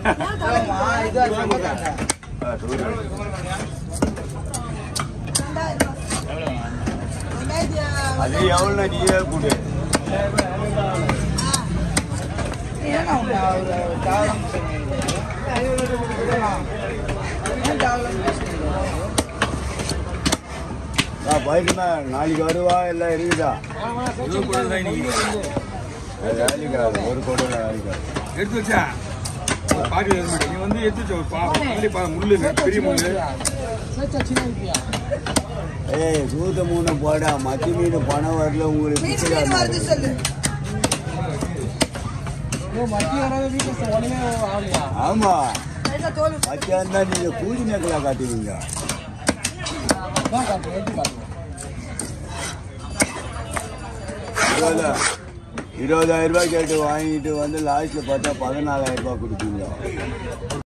அது எவ்வளோ நீயே கொடு போயிட்டுமா நாளைக்கு வருவா எல்லாம் இருக்குதா அது வேலைக்கு ஆகாது. ஒரு கொடை வேலைக்கு ஆகாது. எடுத்து வச்சா பாட்டி எழுத மாட்டேன் நீ வந்து எடுத்து வச்ச ஒரு பா முள்ளு பா முள்ளு பெரிய முள்ளு ஏய் சூத்த மூணு போடா மத்தி மீன் பணம் வரல உங்களுக்கு மீன் பிச்சைக்காரன் மீன் வருது சொல்லு ஆமா லைட்டா தோல் மத்தியா இருந்தா நீங்க கூலி மேக்கலா காட்டுவீங்க இருபதா இருபதாயிரம் ரூபாய் கேட்டு வாங்கிட்டு வந்து லாஸ்ட்ல பார்த்தா பதினாலாயிரம் ரூபாய் கொடுப்பீங்க